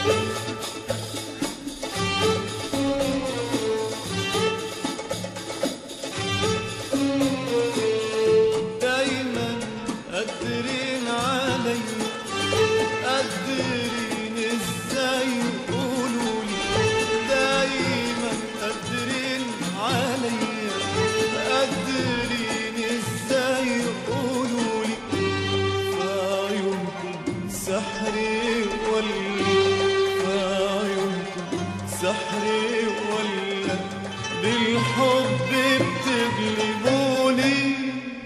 دايما قادرين علي قادرين ازاي قولولي دايما قادرين علي قادرين ازاي قولولي فعيونكم سحري ولا فعيونكم سحري ولا بالحب بتغلبوني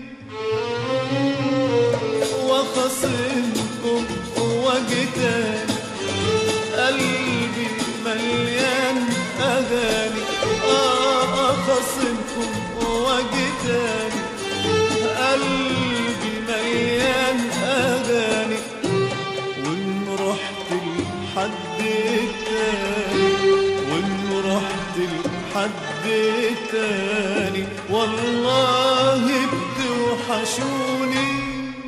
وخصمكم وجدان قلبي مليان أغاني آه خصمكم وجدان قلبي مليان أغاني وإن رحت لحد تاني وإن رحت لحد تاني والله بتوحشوني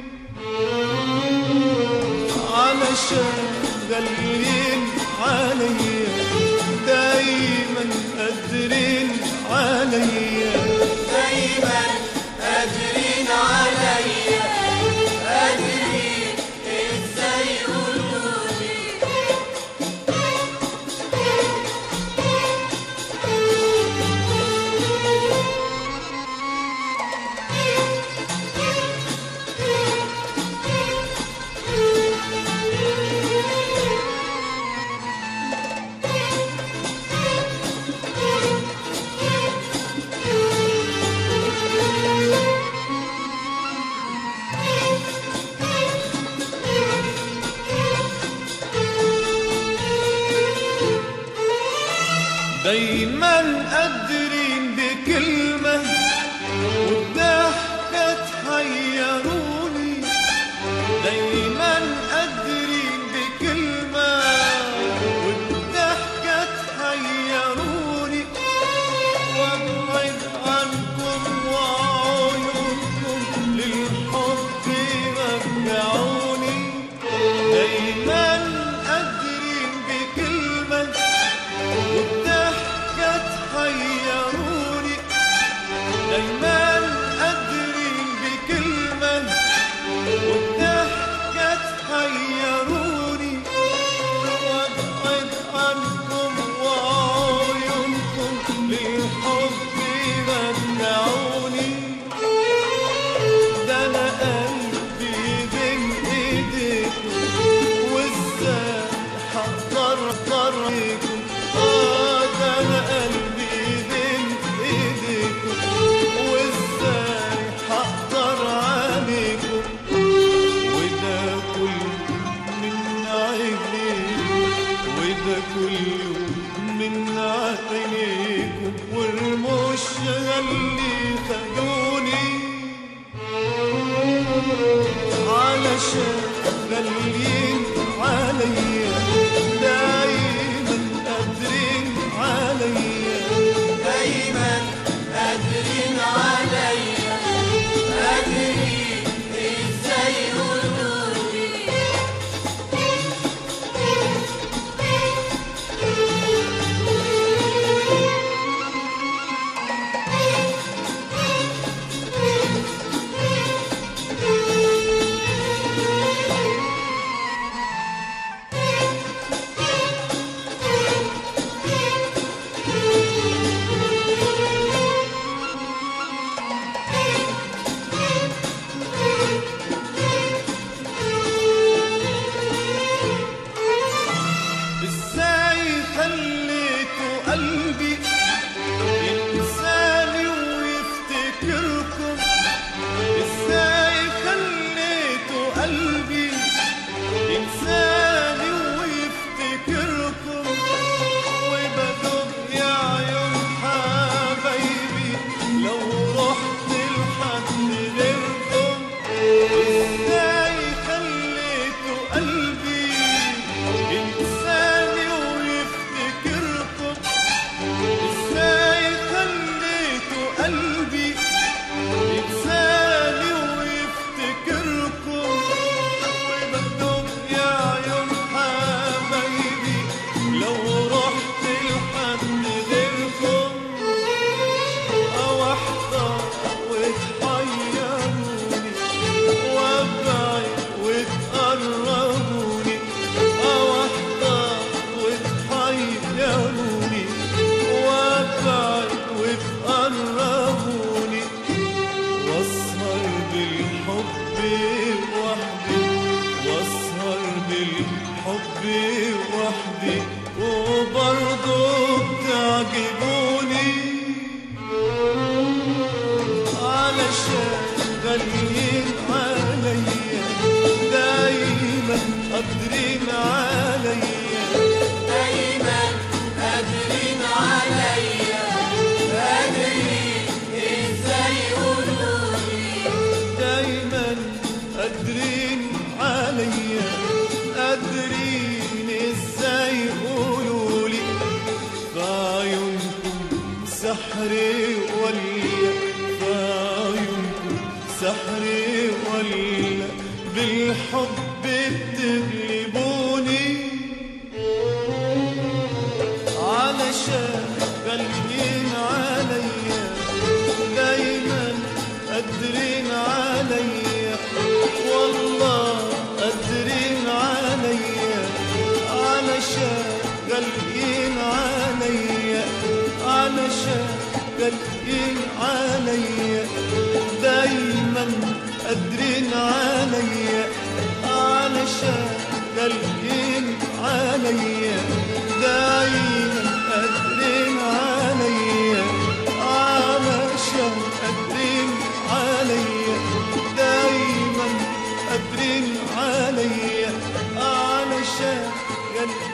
علشان غاليين عليا دايما قادرين عليا دايما قادرين عليا قادرين ازاي يقولولي دايما قادرين بكلمة والضحكة تحيروني دايما قادرين بكلمة والضحكة تحيروني وابعد عنكم وعيونكم للحب رجعوني دايما قادرين بكلمة والضحكة تحيروني دايما قادرين بكلمة والضحكة تحيروني وابعد عنكم وعيونكم للحب رجعوني ده انا قلبي بين ايديكم وازاي هقدر اقريكم اه ده انا قلبي بين ايديكم وازاي هقدر عليكم وده كله من عينيكم وده كله من عينيكم والمش اللي خدوني علشان غاليين عليا دايما قادرين عليا دايما قادرين عليا قادرين ازاي يقولولي دايما حبي وحدي وبرضه بتعجبوني علشان غاليين عليا دايما قادرين عليا دايما قادرين عليا قادرين ازاي يقولولي دايما قادرين عليا قادرين ازاي يقولولي بعيونكم سحري ولا بعيونكم سحري ولا بالحب بتغلبوني علشان غاليين عليا دايما قادرين عليا والله قادرين عليا علشان غاليين عليا علشان غاليين عليا دايما قادرين عليا علشان غاليين عليا دايما قادرين عليا علشان قادرين عليا دايما قادرين عليا علشان قادرين